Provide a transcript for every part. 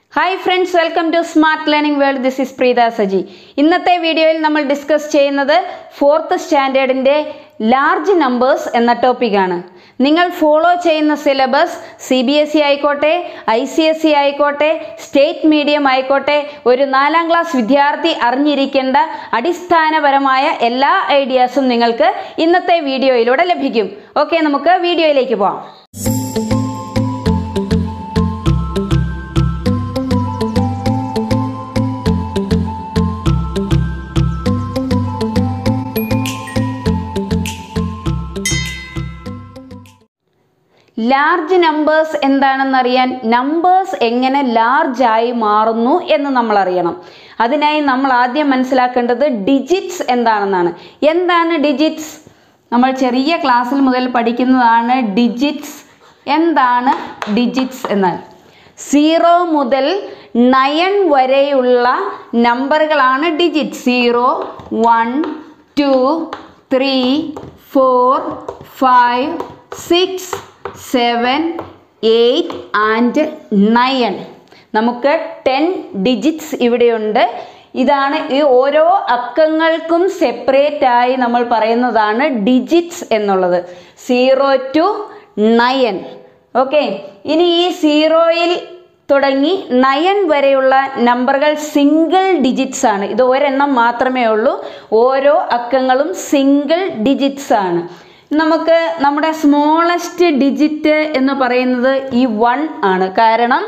hi friends welcome to smart learning world this is Preetha Saji ഇന്നത്തെ വീഡിയോയിൽ നമ്മൾ ഡിസ്കസ് ചെയ്യുന്നത് ഫോർത്ത് സ്റ്റാൻഡേർഡിൻ്റെ ലാർജ് നമ്പേഴ്സ് എന്ന ടോപ്പിക്കാണ് നിങ്ങൾ ഫോളോ ചെയ്യുന്ന syllabus C B S E ആയിക്കോട്ടെ ഐ സി എസ് ഇ ആയിക്കോട്ടെ സ്റ്റേറ്റ് മീഡിയം ആയിക്കോട്ടെ ഒരു നാലാം ക്ലാസ് വിദ്യാർത്ഥി അറിഞ്ഞിരിക്കേണ്ട അടിസ്ഥാനപരമായ എല്ലാ ഐഡിയാസും നിങ്ങൾക്ക് ഇന്നത്തെ വീഡിയോയിലൂടെ ലഭിക്കും ഓക്കെ നമുക്ക് വീഡിയോയിലേക്ക് പോകാം ലാർജ് നമ്പേഴ്സ് എന്താണെന്നറിയാൻ നമ്പേഴ്സ് എങ്ങനെ ലാർജ് ആയി മാറുന്നു എന്ന് നമ്മൾ അറിയണം അതിനായി നമ്മൾ ആദ്യം മനസ്സിലാക്കേണ്ടത് ഡിജിറ്റ്സ് എന്താണെന്നാണ് എന്താണ് ഡിജിറ്റ്സ് നമ്മൾ ചെറിയ ക്ലാസ്സിൽ മുതൽ പഠിക്കുന്നതാണ് ഡിജിറ്റ്സ് എന്താണ് ഡിജിറ്റ്സ് എന്നാൽ സീറോ മുതൽ നയൻ വരെയുള്ള നമ്പറുകളാണ് digit zero one two three four five six seven eight and nine നമുക്ക് ടെൻ ഡിജിറ്റ്സ് ഇവിടെയുണ്ട് ഇതാണ് ഈ ഓരോ അക്കങ്ങൾക്കും സെപ്പറേറ്റ് ആയി നമ്മൾ പറയുന്നതാണ് ഡിജിറ്റ്സ് എന്നുള്ളത് സീറോ ടു നയൻ ഓക്കെ ഇനി ഈ സീറോയിൽ തുടങ്ങി നയൻ വരെയുള്ള നമ്പറുകൾ സിംഗിൾ ഡിജിറ്റ്സ് ആണ് ഇത് ഒരെണ്ണം മാത്രമേ ഉള്ളൂ ഓരോ അക്കങ്ങളും സിംഗിൾ ഡിജിറ്റ്സ് ആണ് നമുക്ക് നമ്മുടെ സ്മോളസ്റ്റ് ഡിജിറ്റ് എന്ന് പറയുന്നത് ഈ വൺ ആണ് കാരണം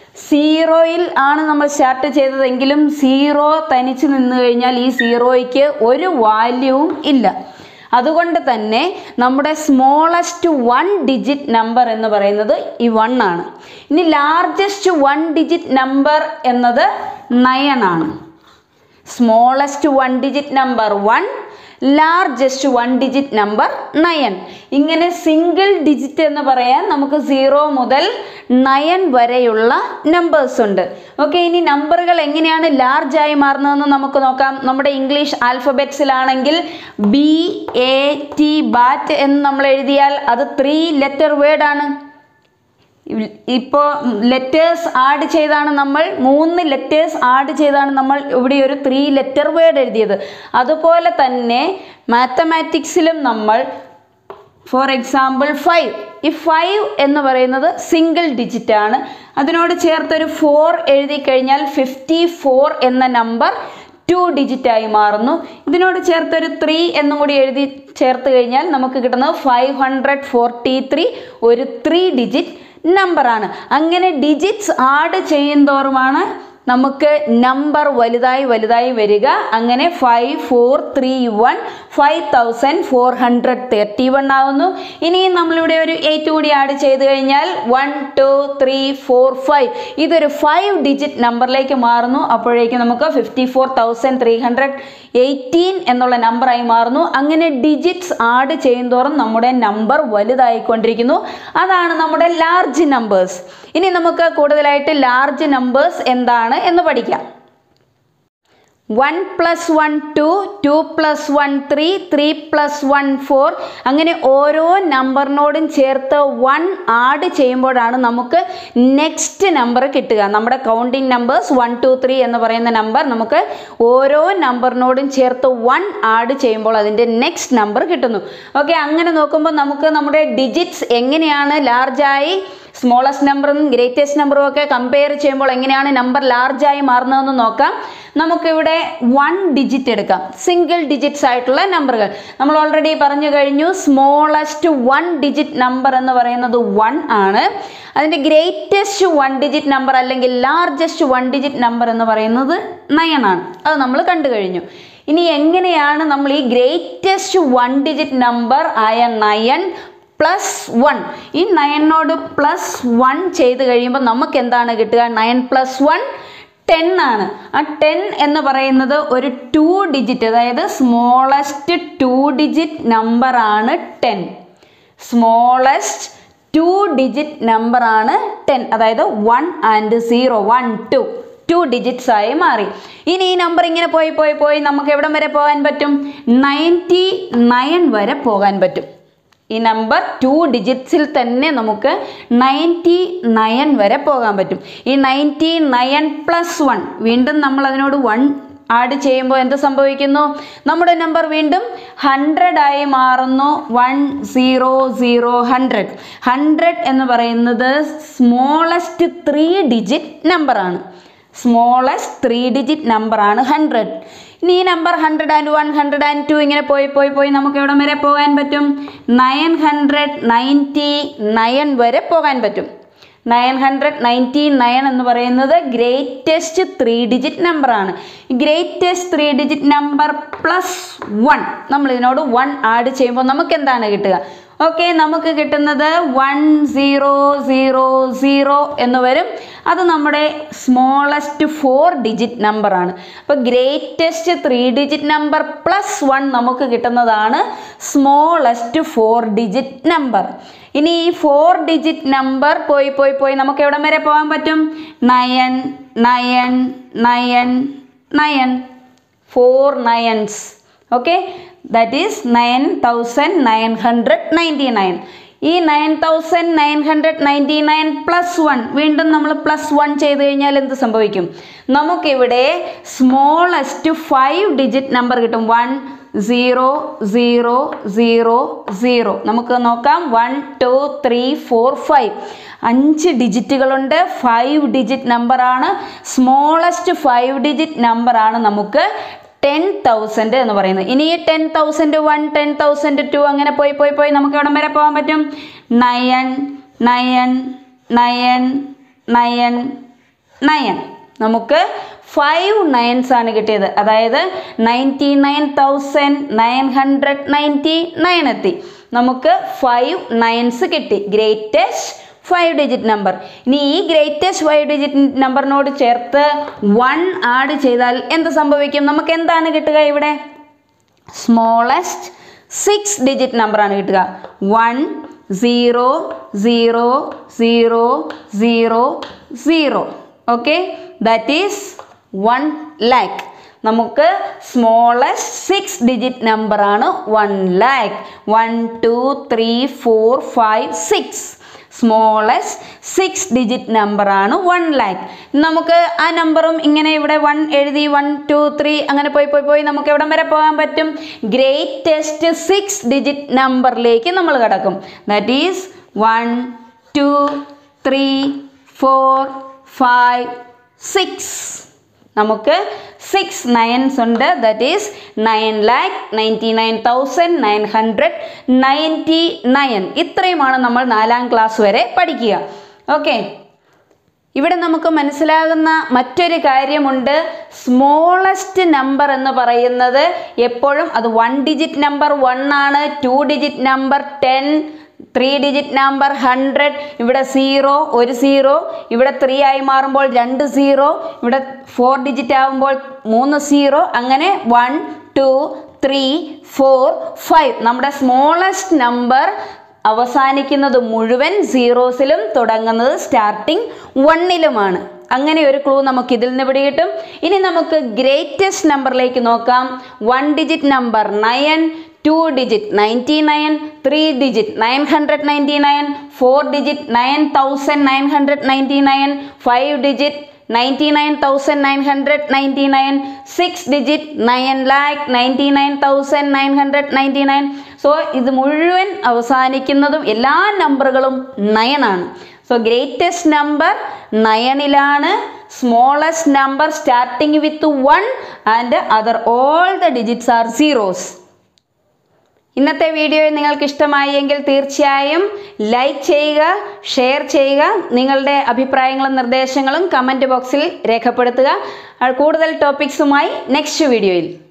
സീറോയിൽ ആണ് നമ്മൾ സ്റ്റാർട്ട് ചെയ്തതെങ്കിലും സീറോ തനിച്ച് നിന്ന് കഴിഞ്ഞാൽ ഈ സീറോയ്ക്ക് ഒരു വാല്യൂവും ഇല്ല അതുകൊണ്ട് തന്നെ നമ്മുടെ സ്മോളസ്റ്റ് വൺ ഡിജിറ്റ് നമ്പർ എന്ന് പറയുന്നത് ഈ വൺ ആണ് ഇനി ലാർജസ്റ്റ് വൺ ഡിജിറ്റ് നമ്പർ എന്നത് നയൻ ആണ് smallest one digit number one largest one digit number nine ഇങ്ങനെ സിംഗിൾ ഡിജിറ്റ് എന്ന് പറയാൻ നമുക്ക് സീറോ മുതൽ നയൻ വരെയുള്ള നമ്പേഴ്സ് ഉണ്ട് ഓക്കെ ഇനി നമ്പറുകൾ എങ്ങനെയാണ് ലാർജ് ആയി മാറുന്നതെന്ന് നമുക്ക് നോക്കാം നമ്മുടെ ഇംഗ്ലീഷ് ആൽഫബറ്റ്സിലാണെങ്കിൽ ബി എ ടി ബാറ്റ് എന്ന് നമ്മൾ എഴുതിയാൽ അത് ത്രീ ലെറ്റർ വേർഡ് ആണ് ഇപ്പോൾ ലെറ്റേഴ്സ് ആഡ് ചെയ്താണ് നമ്മൾ മൂന്ന് ലെറ്റേഴ്സ് ആഡ് ചെയ്താണ് നമ്മൾ ഇവിടെ ഒരു ത്രീ ലെറ്റർ വേർഡ് എഴുതിയത് അതുപോലെ തന്നെ മാത്തമാറ്റിക്സിലും നമ്മൾ ഫോർ എക്സാമ്പിൾ ഫൈവ് ഈ ഫൈവ് എന്ന് പറയുന്നത് സിംഗിൾ ഡിജിറ്റ് ആണ് അതിനോട് ചേർത്തൊരു ഫോർ എഴുതി കഴിഞ്ഞാൽ ഫിഫ്റ്റി ഫോർ എന്ന നമ്പർ ടു ഡിജിറ്റായി മാറുന്നു ഇതിനോട് ചേർത്തൊരു ത്രീ എന്നും കൂടി എഴുതി ചേർത്ത് കഴിഞ്ഞാൽ നമുക്ക് കിട്ടുന്നത് ഫൈവ് ഹൺഡ്രഡ് ഫോർട്ടി ത്രീ ഒരു ത്രീ ഡിജിറ്റ് നമ്പറാണ് അങ്ങനെ ഡിജിറ്റ്സ് ആഡ് ചെയ്യുന്തോറുമാണ് നമുക്ക് നമ്പർ വലുതായി വലുതായി വരിക അങ്ങനെ five four three one five thousand four hundred thirty one ആവുന്നു ഇനിയും നമ്മളിവിടെ ഒരു എയ്റ്റ് കൂടി ആഡ് ചെയ്ത് കഴിഞ്ഞാൽ one two three four five ഇതൊരു ഫൈവ് ഡിജിറ്റ് നമ്പറിലേക്ക് മാറുന്നു അപ്പോഴേക്കും നമുക്ക് fifty four thousand three hundred eighteen എന്നുള്ള നമ്പറായി മാറുന്നു അങ്ങനെ ഡിജിറ്റ്സ് ആഡ് ചെയ്യുന്തോറും നമ്മുടെ നമ്പർ വലുതായിക്കൊണ്ടിരിക്കുന്നു അതാണ് നമ്മുടെ ലാർജ് നമ്പേഴ്സ് ഇനി നമുക്ക് കൂടുതലായിട്ട് ലാർജ് നമ്പേഴ്സ് എന്താണ് എന്ന് പഠിക്കാം one plus one two two plus one three three plus one four അങ്ങനെ ഓരോ നമ്പറിനോടും ചേർത്ത് വൺ ആഡ് ചെയ്യുമ്പോഴാണ് നമുക്ക് നെക്സ്റ്റ് നമ്പർ കിട്ടുക നമ്മുടെ counting numbers one two three എന്ന് പറയുന്ന നമ്പർ നമുക്ക് ഓരോ നമ്പറിനോടും ചേർത്ത് വൺ ആഡ് ചെയ്യുമ്പോൾ അതിൻ്റെ നെക്സ്റ്റ് നമ്പർ കിട്ടുന്നു ഓക്കെ അങ്ങനെ നോക്കുമ്പോൾ നമുക്ക് നമ്മുടെ ഡിജിറ്റ്സ് എങ്ങനെയാണ് ലാർജായി സ്മോളസ്റ്റ് നമ്പറും ഗ്രേറ്റസ്റ്റ് നമ്പറും ഒക്കെ കമ്പയർ ചെയ്യുമ്പോൾ എങ്ങനെയാണ് നമ്പർ ലാർജായി മാറുന്നതെന്ന് നോക്കാം നമുക്കിവിടെ വൺ ഡിജിറ്റ് എടുക്കാം സിംഗിൾ ഡിജിറ്റ്സ് ആയിട്ടുള്ള നമ്പറുകൾ നമ്മൾ ഓൾറെഡി പറഞ്ഞു കഴിഞ്ഞു സ്മോളസ്റ്റ് വൺ ഡിജിറ്റ് നമ്പർ എന്ന് പറയുന്നത് വൺ ആണ് അതിൻ്റെ ഗ്രേറ്റസ്റ്റ് വൺ ഡിജിറ്റ് നമ്പർ അല്ലെങ്കിൽ ലാർജസ്റ്റ് വൺ ഡിജിറ്റ് നമ്പർ എന്ന് പറയുന്നത് നയൻ ആണ് അത് നമ്മൾ കണ്ടു കഴിഞ്ഞു ഇനി എങ്ങനെയാണ് നമ്മൾ ഈ ഗ്രേറ്റസ്റ്റ് വൺ ഡിജിറ്റ് നമ്പർ ആയ നയൻ പ്ലസ് വൺ ഈ നയനോട് പ്ലസ് വൺ ചെയ്ത് കഴിയുമ്പോൾ നമുക്ക് എന്താണ് കിട്ടുക നയൻ പ്ലസ് വൺ ടെൻ ആണ് ആ ടെൻ എന്ന് പറയുന്നത് ഒരു ടു ഡിജിറ്റ് അതായത് സ്മോളസ്റ്റ് ടു ഡിജിറ്റ് നമ്പറാണ് ടെൻ സ്മോളസ്റ്റ് ടു ഡിജിറ്റ് നമ്പറാണ് ടെൻ അതായത് one and zero one two two digits ആയി മാറി ഇനി ഈ നമ്പർ ഇങ്ങനെ പോയി പോയി പോയി നമുക്ക് എവിടം വരെ പോകാൻ പറ്റും നയൻറ്റി നയൻ വരെ പോകാൻ പറ്റും ഈ നമ്പർ ടു ഡിജിറ്റ്സിൽ തന്നെ നമുക്ക് നയൻറ്റി നയൻ വരെ പോകാൻ പറ്റും ഈ നയൻറ്റി നയൻ പ്ലസ് വൺ വീണ്ടും നമ്മൾ അതിനോട് വൺ ആഡ് ചെയ്യുമ്പോൾ എന്ത് സംഭവിക്കുന്നു നമ്മുടെ നമ്പർ വീണ്ടും ഹൺഡ്രഡ് ആയി മാറുന്നു one zero zero hundred hundred എന്ന് പറയുന്നത് സ്മോളസ്റ്റ് ത്രീ ഡിജിറ്റ് നമ്പറാണ് സ്മോളസ്റ്റ് ത്രീ ഡിജിറ്റ് നമ്പറാണ് ഹൺഡ്രഡ് ഇനി ഈ number hundred and one hundred and two ഇങ്ങനെ പോയി പോയി പോയി നമുക്ക് എവിടം വരെ പോകാൻ പറ്റും നയൻ ഹൺഡ്രഡ് നയൻറ്റി നയൻ വരെ പോകാൻ പറ്റും നയൻ ഹൺഡ്രഡ് നയൻറ്റി നയൻ എന്ന് പറയുന്നത് ഗ്രേറ്റസ്റ്റ് ത്രീ ഡിജിറ്റ് നമ്പറാണ് greatest three digit number plus one നമ്മൾ ഇതിനോട് വൺ ആഡ് ചെയ്യുമ്പോൾ നമുക്ക് എന്താണ് കിട്ടുക ഓക്കെ നമുക്ക് കിട്ടുന്നത് വൺ സീറോ സീറോ സീറോ എന്ന് വരും അത് നമ്മുടെ സ്മോളസ്റ്റ് ഫോർ ഡിജിറ്റ് നമ്പറാണ് അപ്പോൾ greatest three digit number plus one നമുക്ക് കിട്ടുന്നതാണ് സ്മോളസ്റ്റ് ഫോർ ഡിജിറ്റ് നമ്പർ ഇനി ഈ ഫോർ ഡിജിറ്റ് നമ്പർ പോയി പോയി പോയി നമുക്ക് എവിടം വരെ പോകാൻ പറ്റും nine nine nine nine four nines okay that is nine thousand nine hundred ninety nine ഈ nine thousand nine hundred ninety nine plus one വീണ്ടും നമ്മൾ പ്ലസ് വൺ ചെയ്ത് കഴിഞ്ഞാൽ എന്ത് സംഭവിക്കും നമുക്കിവിടെ സ്മോളസ്റ്റ് ഫൈവ് ഡിജിറ്റ് നമ്പർ കിട്ടും one zero zero zero zero നമുക്ക് നോക്കാം one two three four five അഞ്ച് ഡിജിറ്റുകളുണ്ട് ഫൈവ് ഡിജിറ്റ് നമ്പറാണ് സ്മോളസ്റ്റ് ഫൈവ് ഡിജിറ്റ് നമ്പറാണ് നമുക്ക് ടെൻ തൗസൻഡ് എന്ന് പറയുന്നത് ഇനി ഈ ten thousand one ten thousand two അങ്ങനെ പോയി പോയി പോയി നമുക്ക് എവിടം വരെ പോകാൻ പറ്റും nine nine nine nine nine നമുക്ക് ഫൈവ് നയൻസ് ആണ് കിട്ടിയത് അതായത് ninety nine thousand nine hundred ninety nine എത്തി നമുക്ക് ഫൈവ് നയൻസ് കിട്ടി ഗ്രേറ്റസ്റ്റ് ഫൈവ് ഡിജിറ്റ് നമ്പർ ഇനി ഈ ഗ്രേറ്റസ്റ്റ് ഫൈവ് ഡിജിറ്റ് നമ്പറിനോട് ചേർത്ത് വൺ ആഡ് ചെയ്താൽ എന്ത് സംഭവിക്കും നമുക്ക് എന്താണ് കിട്ടുക ഇവിടെ സ്മോളസ്റ്റ് സിക്സ് ഡിജിറ്റ് നമ്പറാണ് കിട്ടുക one zero zero zero zero zero okay that is one lakh നമുക്ക് സ്മോളസ്റ്റ് സിക്സ് ഡിജിറ്റ് നമ്പറാണ് one lakh one two three four five six smallest six digit നമ്പറാണ് വൺ ലാക്ക് നമുക്ക് ആ നമ്പറും ഇങ്ങനെ ഇവിടെ വൺ എഴുതി വൺ ടു ത്രീ അങ്ങനെ പോയി പോയി പോയി നമുക്ക് എവിടം വരെ പോകാൻ പറ്റും ഗ്രേറ്റസ്റ്റ് സിക്സ് ഡിജിറ്റ് നമ്പറിലേക്ക് നമ്മൾ കിടക്കും that is one two three four five six നമുക്ക് സിക്സ് നയൻസ് ഉണ്ട് that is nine lakh ninety nine thousand nine hundred ninety nine ഇത്രയുമാണ് നമ്മൾ നാലാം ക്ലാസ് വരെ പഠിക്കുക ഓക്കെ ഇവിടെ നമുക്ക് മനസ്സിലാകുന്ന മറ്റൊരു കാര്യമുണ്ട് സ്മോളസ്റ്റ് നമ്പർ എന്ന് പറയുന്നത് എപ്പോഴും അത് വൺ ഡിജിറ്റ് നമ്പർ വൺ ആണ് two digit number ten three digit number hundred ഇവിടെ സീറോ ഒരു സീറോ ഇവിടെ ത്രീ ആയി മാറുമ്പോൾ രണ്ട് സീറോ ഇവിടെ ഫോർ ഡിജിറ്റ് ആകുമ്പോൾ മൂന്ന് സീറോ അങ്ങനെ one two three four five നമ്മുടെ സ്മോളസ്റ്റ് നമ്പർ അവസാനിക്കുന്നത് മുഴുവൻ സീറോസിലും തുടങ്ങുന്നത് സ്റ്റാർട്ടിങ് വണ്ണിലുമാണ് അങ്ങനെ ഒരു ക്ലൂ നമുക്ക് ഇതിൽ നിന്ന് പിടികിട്ടും ഇനി നമുക്ക് ഗ്രേറ്റസ്റ്റ് നമ്പറിലേക്ക് നോക്കാം one digit number nine two digit ninety nine three digit nine hundred ninety nine four digit nine thousand nine hundred ninety nine five digit ninety nine thousand nine hundred ninety nine six digit nine lakh ninety nine thousand nine hundred ninety nine so ഇത് മുഴുവൻ അവസാനിക്കുന്നതും എല്ലാ നമ്പറുകളും നയനാണ് so greatest number നയനിലാണ് smallest number starting with one and other all the digits are zeros ഇന്നത്തെ video നിങ്ങൾക്ക് ഇഷ്ടമായി എങ്കിൽ തീർച്ചയായും ലൈക്ക് ചെയ്യുക ഷെയർ ചെയ്യുക നിങ്ങളുടെ അഭിപ്രായങ്ങളും നിർദ്ദേശങ്ങളും കമൻറ്റ് ബോക്സിൽ രേഖപ്പെടുത്തുക കൂടുതൽ ടോപ്പിക്സുമായി നെക്സ്റ്റ് വീഡിയോയിൽ